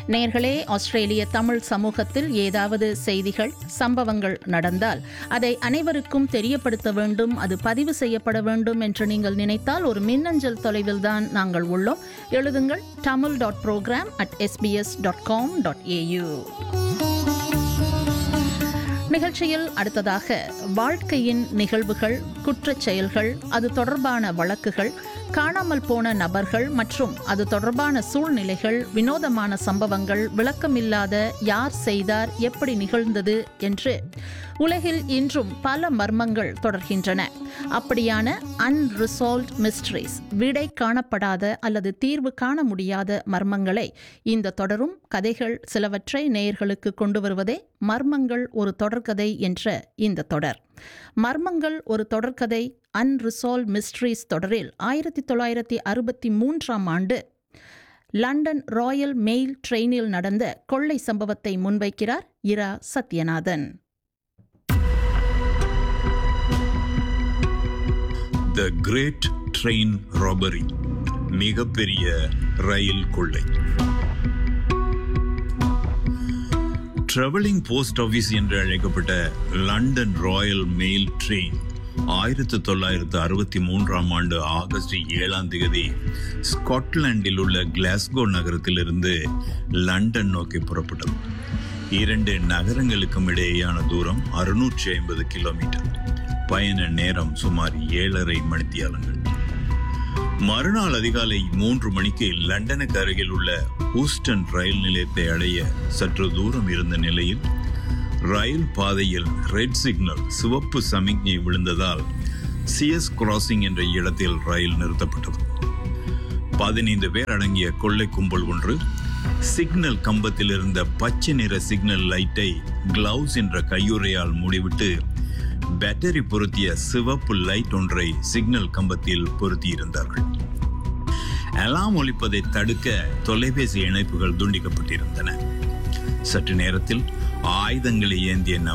நேர்களே ஆஸ்திரேலிய தமிழ் சமூகத்தில் ஏதாவது செய்திகள் சம்பவங்கள் நடந்தால் அதை அனைவருக்கும் தெரியப்படுத்த வேண்டும் அது பதிவு செய்யப்பட வேண்டும் என்று நீங்கள் நினைத்தால் ஒரு மின்னஞ்சல் தொலைவில் தான் நாங்கள் உள்ளோம் எழுதுங்கள் Tamil dot program at SBS dot com dot AU நிகழ்ச்சியில் அடுத்ததாக வாழ்க்கையின் நிகழ்வுகள் குற்றச் செயல்கள் அது தொடர்பான வழக்குகள் காணாமல் போன நபர்கள் மற்றும் அது தொடர்பான சூழ்நிலைகள் வினோதமான சம்பவங்கள் விளக்கமில்லாத யார் செய்தார் எப்படி நிகழ்ந்தது என்று உலகில் இன்றும் பல மர்மங்கள் தொடர்கின்றன அப்படியான அன்ரிசால்வ்ட் மிஸ்ட்ரிஸ் விடை காணப்படாத அல்லது தீர்வு காண முடியாத மர்மங்களை இந்த தொடரும் கதைகள் சிலவற்றை நேயர்களுக்கு கொண்டு வருவதே மர்மங்கள் ஒரு தொடர்கதை என்ற இந்த தொடர் மர்மங்கள் ஒரு தொடர்கதை அன்ரிசால்வ் மிஸ்ட்ரீஸ் தொடரில் ஆயிரத்தி தொள்ளாயிரத்தி அறுபத்தி மூன்றாம் ஆண்டு லண்டன் ராயல் மெயில் ட்ரெயினில் நடந்த கொள்ளை சம்பவத்தை முன்வைக்கிறார் Ira Sathyanathan the great train robbery மிகப்பெரிய ரயில் கொள்ளை ட்ராவலிங் போஸ்ட் ஆபீஸ் என்று அழைக்கப்பட்ட லண்டன் ராயல் மெயில் ட்ரெயின் ஆயிரத்தி தொள்ளாயிரத்து அறுபத்தி மூன்றாம் ஆண்டு ஆகஸ்ட் ஏழாம் தேதி ஸ்காட்லாண்டில் உள்ள கிளாஸ்கோ நகரத்திலிருந்து லண்டன் நோக்கி புறப்பட்டது இரண்டு நகரங்களுக்கும் இடையேயான தூரம் அறுநூற்றி ஐம்பது கிலோமீட்டர் பயண நேரம் சுமார் ஏழரை மணித்தியாலங்கள் மறுநாள் அதிகாலை மூன்று மணிக்கு லண்டனுக்கு அருகில் உள்ள ஹூஸ்டன் ரயில் நிலையத்தை அடைய சற்று தூரம் இருந்த நிலையில் ரயில் பாதையில் ரெட் சிக்னல் சிவப்பு சமிக்ஞை விழுந்ததால் சிஎஸ் கிராசிங் என்ற இடத்தில் ரயில் நிறுத்தப்பட்டது பதினைந்து பேர் அடங்கிய கொள்ளை கும்பல் ஒன்று சிக்னல் கம்பத்தில் இருந்த பச்சை நிற சிக்னல் லைட்டை கிளவுஸ் என்ற கையுறையால் மூடிவிட்டு பேட்டரி பொருத்திய சிவப்பு லைட் ஒன்றை சிக்னல் கம்பத்தில் பொருத்தியிருந்தார்கள் அலாம் ஒலிப்பதை தடுக்க தொலைபேசி இணைப்புகள் துண்டிக்கப்பட்டிருந்தன சற்று நேரத்தில் ஆயுதங்களை ஏந்திய நபர்